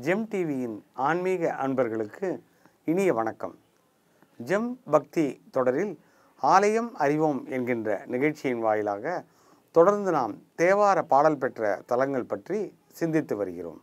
GeM டிவியின் ஆன்மீக அன்பர்களுக்கு இனிய வணக்கம் ஜெம் பக்தி தொடரில் ஆலயம் அறிவோம் என்கின்ற நிகழ்ச்சியின் வாயிலாக தொடர்ந்து நாம் தேவார பாடல் பெற்ற தலங்கள் பற்றி சிந்தித்து வருகிறோம்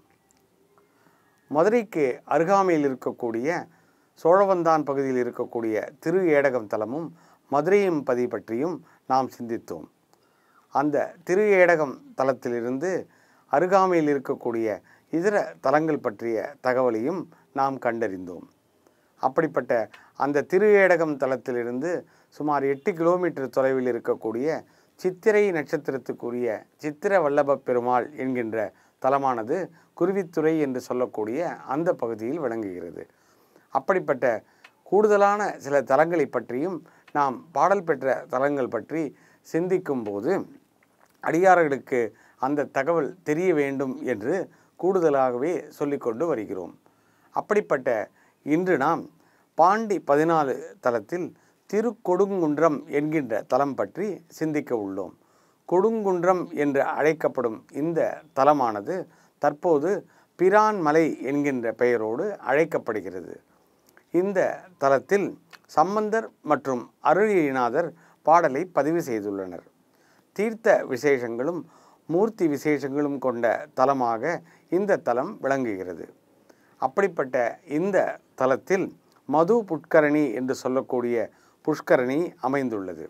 மதுரைக்கு அருகாமையில் இருக்கக்கூடிய சோழவந்தான் பகுதியில் இருக்கக்கூடிய திரு ஏடகம் தலமும் மதுரையும் பதி பற்றியும் நாம் சிந்தித்தோம் அந்த திரு ஏடகம் தலத்திலிருந்து அருகாமையில் இருக்கக்கூடிய இதர தலங்கள் பற்றிய தகவலையும் நாம் கண்டறிந்தோம் அப்படிப்பட்ட அந்த திரு ஏடகம் தலத்திலிருந்து சுமார் எட்டு கிலோமீட்டர் தொலைவில் இருக்கக்கூடிய சித்திரை நட்சத்திரத்துக்குரிய சித்திர வல்லப பெருமாள் என்கின்ற தலமானது குருவித்துறை என்று சொல்லக்கூடிய அந்த பகுதியில் விளங்குகிறது அப்படிப்பட்ட கூடுதலான சில தலங்களை பற்றியும் நாம் பாடல் பெற்ற தலங்கள் பற்றி சிந்திக்கும் போது அடியார்களுக்கு அந்த தகவல் தெரிய வேண்டும் என்று கூடுதலாகவே சொல்லிக்கொண்டு வருகிறோம் அப்படிப்பட்ட இன்று நாம் பாண்டி பதினாலு தலத்தில் திருக்கொடுங்குன்றம் என்கின்ற தலம் பற்றி சிந்திக்க உள்ளோம் கொடுங்குன்றம் என்று அழைக்கப்படும் இந்த தலமானது தற்போது பிரான்மலை என்கின்ற பெயரோடு அழைக்கப்படுகிறது இந்த தலத்தில் சம்பந்தர் மற்றும் அருளிநாதர் பாடலை பதிவு செய்துள்ளனர் தீர்த்த விசேஷங்களும் மூர்த்தி விசேஷங்களும் கொண்ட தலமாக இந்த தலம் விளங்குகிறது அப்படிப்பட்ட இந்த தலத்தில் மது புஷ்கரணி என்று சொல்லக்கூடிய புஷ்கரணி அமைந்துள்ளது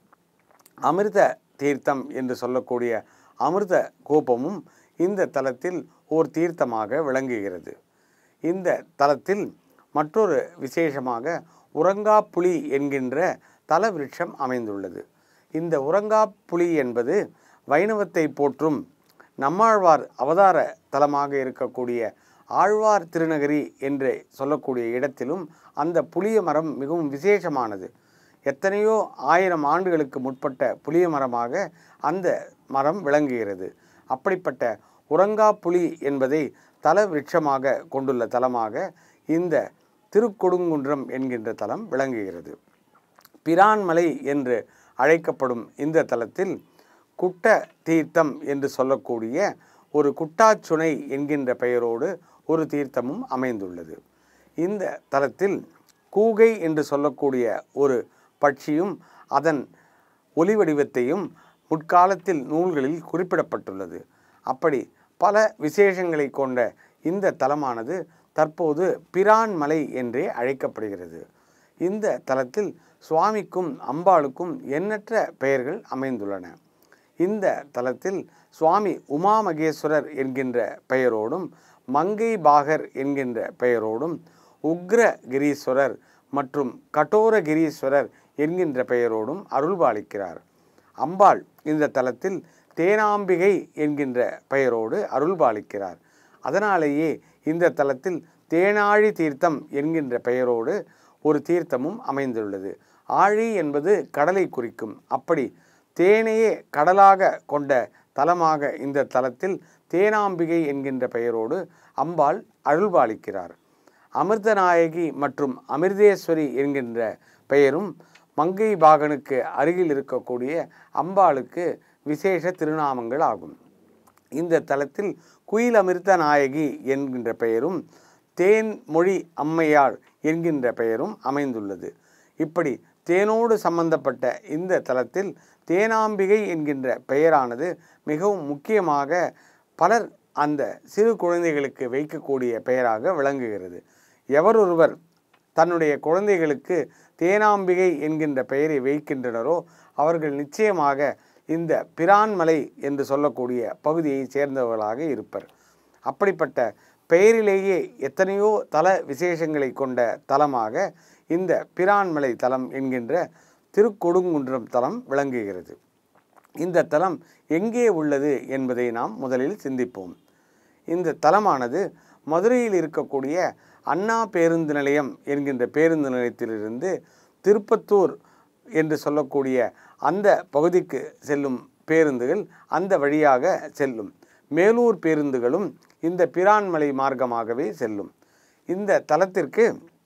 அமிர்த தீர்த்தம் என்று சொல்லக்கூடிய அமிர்த கோபமும் இந்த தலத்தில் ஓர் தீர்த்தமாக விளங்குகிறது இந்த தலத்தில் மற்றொரு விசேஷமாக உறங்காப்புலி என்கின்ற தல விருட்சம் அமைந்துள்ளது இந்த உறங்காப்புலி என்பது வைணவத்தை போற்றும் நம்மாழ்வார் அவதார தலமாக இருக்கக்கூடிய ஆழ்வார் திருநகரி என்று சொல்லக்கூடிய இடத்திலும் அந்த புளிய மரம் மிகவும் விசேஷமானது எத்தனையோ ஆயிரம் ஆண்டுகளுக்கு முற்பட்ட புளிய மரமாக அந்த மரம் விளங்குகிறது அப்படிப்பட்ட உறங்காப்புலி என்பதை தல விருட்சமாக கொண்டுள்ள தலமாக இந்த திருக்கொடுங்குன்றம் என்கின்ற தலம் விளங்குகிறது பிரான்மலை என்று அழைக்கப்படும் இந்த தலத்தில் குட்ட தீர்த்தம் என்று சொல்லக்கூடிய ஒரு குட்டாச்சுனை என்கின்ற பெயரோடு ஒரு தீர்த்தமும் அமைந்துள்ளது இந்த தலத்தில் கூகை என்று சொல்லக்கூடிய ஒரு பட்சியும் அதன் ஒலி வடிவத்தையும் முற்காலத்தில் நூல்களில் குறிப்பிடப்பட்டுள்ளது அப்படி பல விசேஷங்களை கொண்ட இந்த தலமானது தற்போது பிரான்மலை என்றே அழைக்கப்படுகிறது இந்த தலத்தில் சுவாமிக்கும் அம்பாளுக்கும் எண்ணற்ற பெயர்கள் அமைந்துள்ளன இந்த தலத்தில் சுவாமி உமா மகேஸ்வரர் என்கின்ற பெயரோடும் மங்கை பாகர் என்கின்ற பெயரோடும் உக்ரகிரீஸ்வரர் மற்றும் கடோரகிரீஸ்வரர் என்கின்ற பெயரோடும் அருள்பாலிக்கிறார் அம்பாள் இந்த தலத்தில் தேனாம்பிகை என்கின்ற பெயரோடு அருள்பாலிக்கிறார் அதனாலேயே இந்த தலத்தில் தேனாழி தீர்த்தம் என்கின்ற பெயரோடு ஒரு தீர்த்தமும் அமைந்துள்ளது ஆழி என்பது கடலை குறிக்கும் அப்படி தேனையே கடலாக கொண்ட தலமாக இந்த தலத்தில் தேனாம்பிகை என்கின்ற பெயரோடு அம்பாள் அருள்பாலிக்கிறார் அமிர்தநாயகி மற்றும் அமிர்தேஸ்வரி என்கின்ற பெயரும் மங்கை பாகனுக்கு அருகில் இருக்கக்கூடிய அம்பாளுக்கு விசேஷ திருநாமங்கள் ஆகும் இந்த தலத்தில் குயில் அமிர்த நாயகி என்கின்ற பெயரும் தேன் மொழி அம்மையாள் என்கின்ற பெயரும் அமைந்துள்ளது இப்படி தேனோடு சம்பந்தப்பட்ட இந்த தலத்தில் தேனாம்பிகை என்கின்ற பெயரானது மிகவும் முக்கியமாக பலர் அந்த சிறு குழந்தைகளுக்கு வைக்கக்கூடிய பெயராக விளங்குகிறது எவரொருவர் தன்னுடைய குழந்தைகளுக்கு தேனாம்பிகை என்கின்ற பெயரை வைக்கின்றனரோ அவர்கள் நிச்சயமாக இந்த பிரான்மலை என்று சொல்லக்கூடிய பகுதியை சேர்ந்தவர்களாக இருப்பர் அப்படிப்பட்ட பெயரிலேயே எத்தனையோ தல விசேஷங்களை கொண்ட தலமாக இந்த பிரான்மலை தலம் என்கின்ற திருக்கொடுங்குன்றம் தலம் விளங்குகிறது இந்த தலம் எங்கே உள்ளது என்பதை நாம் முதலில் சிந்திப்போம் இந்த தலமானது மதுரையில் இருக்கக்கூடிய அண்ணா பேருந்து நிலையம் என்கின்ற பேருந்து நிலையத்திலிருந்து திருப்பத்தூர் என்று சொல்லக்கூடிய அந்த பகுதிக்கு செல்லும் பேருந்துகள் அந்த வழியாக செல்லும் மேலூர் பேருந்துகளும் இந்த பிரான்மலை மார்க்கமாகவே செல்லும் இந்த தலத்திற்கு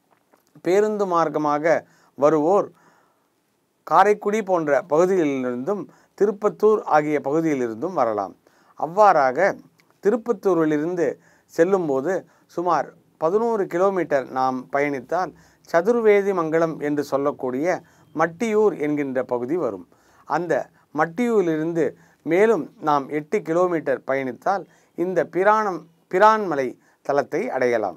பேருந்து மார்க்கமாக வருவோர் காரைக்குடி போன்ற பகுதிகளிலிருந்தும் திருப்பத்தூர் ஆகிய பகுதியிலிருந்தும் வரலாம் அவ்வாறாக திருப்பத்தூரிலிருந்து செல்லும்போது சுமார் பதினோரு கிலோமீட்டர் நாம் பயணித்தால் சதுர்வேதி மங்கலம் என்று சொல்லக்கூடிய மட்டியூர் என்கின்ற பகுதி வரும் அந்த மட்டியூரிலிருந்து மேலும் நாம் எட்டு கிலோமீட்டர் பயணித்தால் இந்த பிராணம் பிரான்மலை தலத்தை அடையலாம்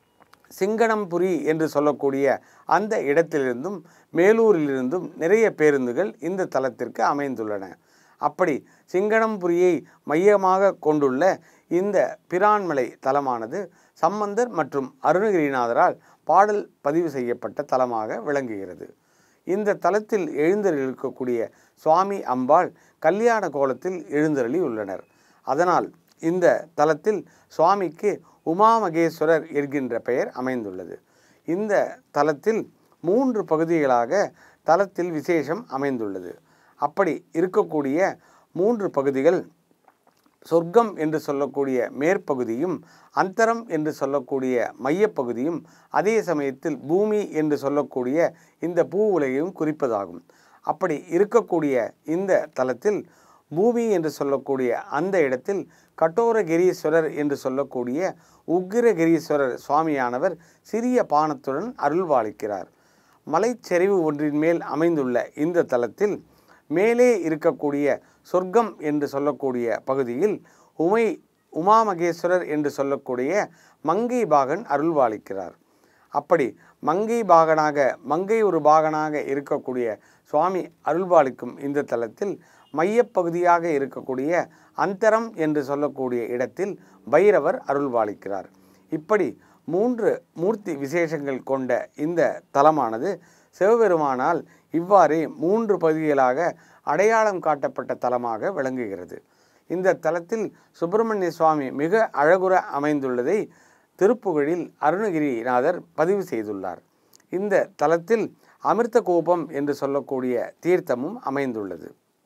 சிங்கணம்புரி என்று சொல்லக்கூடிய அந்த இடத்திலிருந்தும் மேலூரிலிருந்தும் நிறைய பேருந்துகள் இந்த தலத்திற்கு அமைந்துள்ளன அப்படி சிங்கணம்புரியை மையமாக கொண்டுள்ள இந்த பிரான்மலை தலமானது சம்பந்தர் மற்றும் அருணகிரிநாதரால் பாடல் பதிவு செய்யப்பட்ட தலமாக விளங்குகிறது இந்த தலத்தில் எழுந்தருளிருக்கக்கூடிய சுவாமி அம்பாள் கல்யாண கோலத்தில் எழுந்தருளி உள்ளனர் அதனால் இந்த தலத்தில் சுவாமிக்கு உமாமகேஸ்வரர் என்கின்ற பெயர் அமைந்துள்ளது இந்த தலத்தில் மூன்று பகுதிகளாக தலத்தில் விசேஷம் அமைந்துள்ளது அப்படி இருக்கக்கூடிய மூன்று பகுதிகள் சொர்க்கம் என்று சொல்லக்கூடிய மேற்பகுதியும் அந்தரம் என்று சொல்லக்கூடிய மையப்பகுதியும் அதே சமயத்தில் பூமி என்று சொல்லக்கூடிய இந்த பூ உலகையும் குறிப்பதாகும் அப்படி இருக்கக்கூடிய இந்த தலத்தில் பூமி என்று சொல்லக்கூடிய அந்த இடத்தில் கட்டோரகிரீஸ்வரர் என்று சொல்லக்கூடிய உக்கிரகிரீஸ்வரர் சுவாமியானவர் சிறிய பானத்துடன் அருள்வாளிக்கிறார் மலைச்சரிவு ஒன்றின் மேல் அமைந்துள்ள இந்த தலத்தில் மேலே இருக்கக்கூடிய சொர்க்கம் என்று சொல்லக்கூடிய பகுதியில் உமை உமாமகேஸ்வரர் என்று சொல்லக்கூடிய மங்கை பாகன் அருள்வாளிக்கிறார் அப்படி மங்கை பாகனாக மங்கை ஒரு பாகனாக இருக்கக்கூடிய சுவாமி அருள்பாலிக்கும் இந்த தலத்தில் மையப்பகுதியாக இருக்கக்கூடிய அந்தரம் என்று சொல்லக்கூடிய இடத்தில் பைரவர் அருள்பாலிக்கிறார் இப்படி மூன்று மூர்த்தி விசேஷங்கள் கொண்ட இந்த தலமானது சிவபெருமானால் இவ்வாறே மூன்று பகுதிகளாக அடையாளம் காட்டப்பட்ட தலமாக விளங்குகிறது இந்த தலத்தில் சுப்பிரமணிய சுவாமி மிக அழகுற அமைந்துள்ளதை திருப்புகழில் அருணகிரிநாதர் பதிவு செய்துள்ளார் இந்த தலத்தில் அமிர்த கோபம் என்று சொல்லக்கூடிய தீர்த்தமும் அமைந்துள்ளது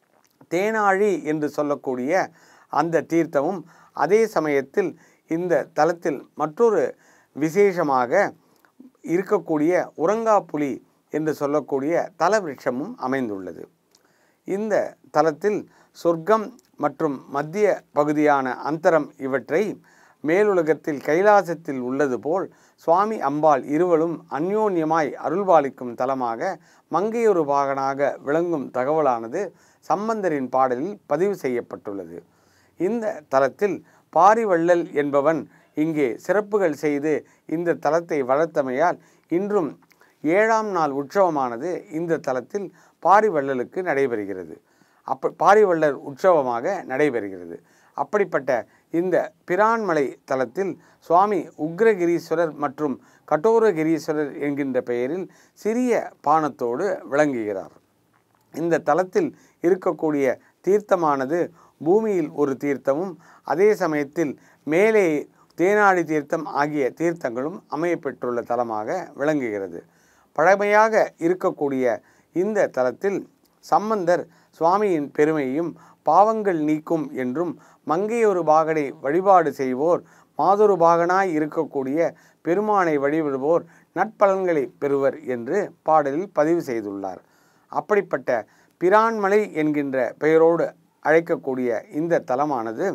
தேனாழி என்று சொல்லக்கூடிய அந்த தீர்த்தமும் அதே சமயத்தில் இந்த தலத்தில் மற்றொரு விசேஷமாக இருக்கக்கூடிய உறங்காப்புலி என்று சொல்லக்கூடிய தலவிருட்சமும் அமைந்துள்ளது இந்த தலத்தில் சொர்க்கம் மற்றும் மத்திய பகுதியான அந்தரம் இவற்றை மேலுலகத்தில் கைலாசத்தில் உள்ளது போல் சுவாமி அம்பாள் இருவரும் அந்யோன்யமாய் அருள்பாலிக்கும் தலமாக மங்கையொரு பாகனாக விளங்கும் தகவலானது சம்பந்தரின் பாடலில் பதிவு செய்யப்பட்டுள்ளது இந்த தலத்தில் பாரிவள்ளல் என்பவன் இங்கே சிறப்புகள் செய்து இந்த தலத்தை வளர்த்தமையால் இன்றும் ஏழாம் நாள் உற்சவமானது இந்த தலத்தில் பாரிவள்ளலுக்கு நடைபெறுகிறது அப்ப பாரிவள்ளல் உற்சவமாக நடைபெறுகிறது அப்படிப்பட்ட இந்த பிரான்மலை தலத்தில் சுவாமி உக்ரகிரீஸ்வரர் மற்றும் கட்டோரகிரீஸ்வரர் என்கின்ற பெயரில் சிறிய பானத்தோடு விளங்குகிறார் இந்த தலத்தில் இருக்கக்கூடிய தீர்த்தமானது பூமியில் ஒரு தீர்த்தமும் அதே சமயத்தில் மேலே தேனாடி தீர்த்தம் ஆகிய தீர்த்தங்களும் அமையப்பெற்றுள்ள தலமாக விளங்குகிறது பழமையாக இருக்கக்கூடிய இந்த தலத்தில் சம்பந்தர் சுவாமியின் பெருமையும் பாவங்கள் நீக்கும் என்றும் மங்கையொரு பாகனை வழிபாடு செய்வோர் மாதொரு பாகனாய் இருக்கக்கூடிய பெருமானை வழிபடுவோர் நற்பலன்களை பெறுவர் என்று பாடலில் பதிவு செய்துள்ளார் அப்படிப்பட்ட பிரான்மலை என்கின்ற பெயரோடு அழைக்கக்கூடிய இந்த தலமானது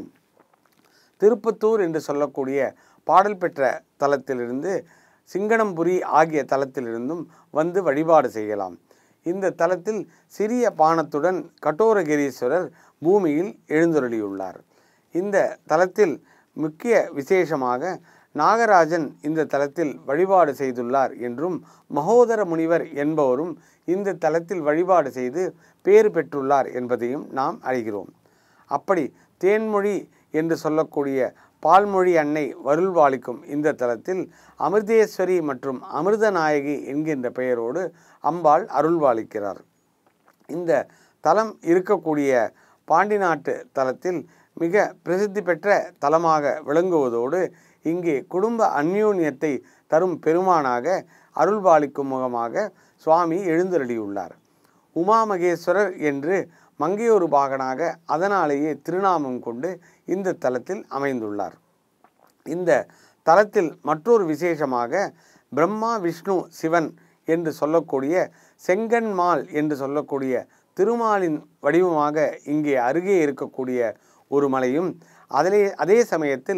திருப்பத்தூர் என்று சொல்லக்கூடிய பாடல் பெற்ற தலத்திலிருந்து சிங்கணம்புரி ஆகிய தலத்திலிருந்தும் வந்து வழிபாடு செய்யலாம் இந்த தலத்தில் சிறிய பானத்துடன் கட்டோரகிரீஸ்வரர் பூமியில் எழுந்தருளியுள்ளார் இந்த தலத்தில் முக்கிய விசேஷமாக நாகராஜன் இந்த தலத்தில் வழிபாடு செய்துள்ளார் என்றும் மகோதர முனிவர் என்பவரும் இந்த தலத்தில் வழிபாடு செய்து பேறு பெற்றுள்ளார் என்பதையும் நாம் அறிகிறோம் அப்படி தேன்மொழி என்று சொல்லக்கூடிய பால்மொழி அன்னை வருள்வாளிக்கும் இந்த தலத்தில் அமிர்தேஸ்வரி மற்றும் அமிர்தநாயகி என்கின்ற பெயரோடு அம்பாள் அருள்வாளிக்கிறார் இந்த தலம் இருக்கக்கூடிய பாண்டி நாட்டு தலத்தில் மிக பிரசித்தி பெற்ற தலமாக விளங்குவதோடு இங்கே குடும்ப அந்யோன்யத்தை தரும் பெருமானாக அருள்பாலிக்கும் முகமாக சுவாமி எழுந்தருளியுள்ளார் உமாமகேஸ்வரர் என்று மங்கையொரு பாகனாக அதனாலேயே திருநாமம் கொண்டு இந்த தலத்தில் அமைந்துள்ளார் இந்த தலத்தில் மற்றொரு விசேஷமாக பிரம்மா விஷ்ணு சிவன் என்று சொல்லக்கூடிய செங்கன்மால் என்று சொல்லக்கூடிய திருமாலின் வடிவமாக இங்கே அருகே இருக்கக்கூடிய ஒரு மலையும் அதிலே அதே சமயத்தில்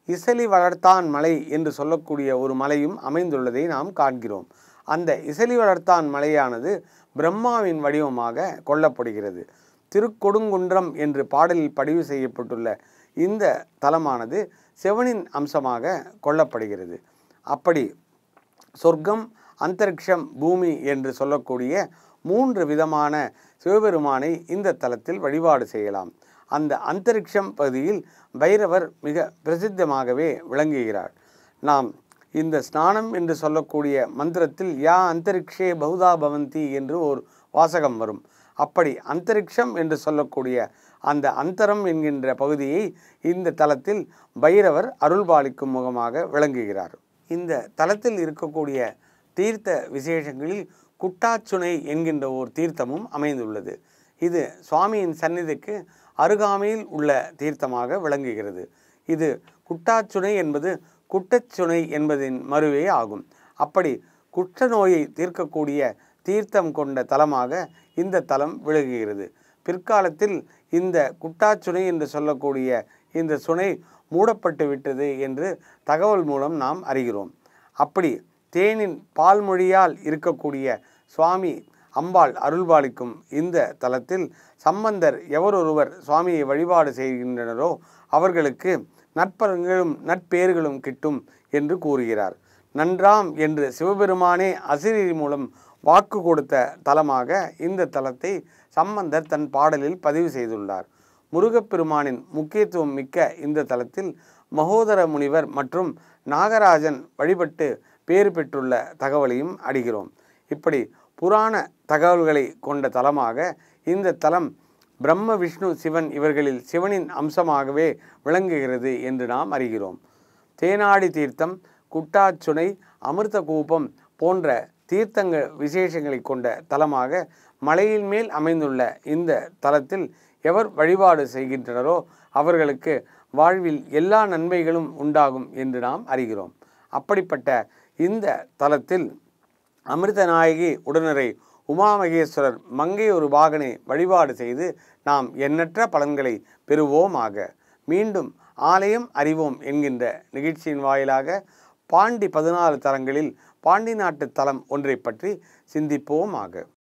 இசலி வளர்த்தான் மலை என்று சொல்லக்கூடிய ஒரு மலையும் அமைந்துள்ளதை நாம் காண்கிறோம் அந்த இசலி வளர்த்தான் மலையானது பிரம்மாவின் வடிவமாக கொள்ளப்படுகிறது திருக்கொடுங்குன்றம் என்று பாடலில் பதிவு செய்யப்பட்டுள்ள இந்த தலமானது சிவனின் அம்சமாக கொள்ளப்படுகிறது அப்படி சொர்க்கம் அந்தரிக்ஷம் பூமி என்று சொல்லக்கூடிய மூன்று விதமான சிவபெருமானை இந்த தலத்தில் வழிபாடு செய்யலாம் அந்த அந்தரிக்ஷம் பகுதியில் பைரவர் மிக பிரசித்தமாகவே விளங்குகிறார் நாம் இந்த ஸ்நானம் என்று சொல்லக்கூடிய மந்திரத்தில் யா அந்தரிக்ஷே பகுதா பவந்தி என்று ஒரு வாசகம் வரும் அப்படி அந்தரிக்ஷம் என்று சொல்லக்கூடிய அந்த அந்தரம் என்கின்ற பகுதியை இந்த தலத்தில் பைரவர் அருள்பாலிக்கும் முகமாக விளங்குகிறார் இந்த தலத்தில் இருக்கக்கூடிய தீர்த்த விசேஷங்களில் குட்டாச்சுனை என்கின்ற ஒரு தீர்த்தமும் அமைந்துள்ளது இது சுவாமியின் சந்நிதிக்கு அருகாமையில் உள்ள தீர்த்தமாக விளங்குகிறது இது குட்டாச்சுனை என்பது குட்டச்சுனை என்பதின் மறுவே ஆகும் அப்படி குற்ற நோயை தீர்க்கக்கூடிய தீர்த்தம் கொண்ட தலமாக இந்த தலம் விளங்குகிறது பிற்காலத்தில் இந்த குட்டாச்சுனை என்று சொல்லக்கூடிய இந்த சுனை மூடப்பட்டு விட்டது என்று தகவல் மூலம் நாம் அறிகிறோம் அப்படி தேனின் பால்மொழியால் இருக்கக்கூடிய சுவாமி அம்பாள் அருள்பாலிக்கும் இந்த தலத்தில் சம்பந்தர் எவரொருவர் சுவாமியை வழிபாடு செய்கின்றனரோ அவர்களுக்கு நற்பலன்களும் நட்பேறுகளும் கிட்டும் என்று கூறுகிறார் நன்றாம் என்று சிவபெருமானே அசிரி மூலம் வாக்கு கொடுத்த தலமாக இந்த தலத்தை சம்பந்தர் தன் பாடலில் பதிவு செய்துள்ளார் முருகப்பெருமானின் முக்கியத்துவம் மிக்க இந்த தலத்தில் மகோதர முனிவர் மற்றும் நாகராஜன் வழிபட்டு பேறு பெற்றுள்ள தகவலையும் அடிகிறோம் இப்படி புராண தகவல்களை கொண்ட தலமாக இந்த தலம் பிரம்ம விஷ்ணு சிவன் இவர்களில் சிவனின் அம்சமாகவே விளங்குகிறது என்று நாம் அறிகிறோம் தேனாடி தீர்த்தம் குட்டாச்சுனை அமிர்த கூப்பம் போன்ற தீர்த்தங்க விசேஷங்களை கொண்ட தலமாக மலையின் மேல் அமைந்துள்ள இந்த தலத்தில் எவர் வழிபாடு செய்கின்றனரோ அவர்களுக்கு வாழ்வில் எல்லா நன்மைகளும் உண்டாகும் என்று நாம் அறிகிறோம் அப்படிப்பட்ட இந்த தலத்தில் அமிர்தநாயகி உடனரை உமாமகேஸ்வரர் மங்கை ஒரு பாகனை வழிபாடு செய்து நாம் எண்ணற்ற பலன்களை பெறுவோமாக மீண்டும் ஆலயம் அறிவோம் என்கின்ற நிகழ்ச்சியின் வாயிலாக பாண்டி பதினாலு தலங்களில் பாண்டி நாட்டு தலம் ஒன்றை பற்றி சிந்திப்போமாக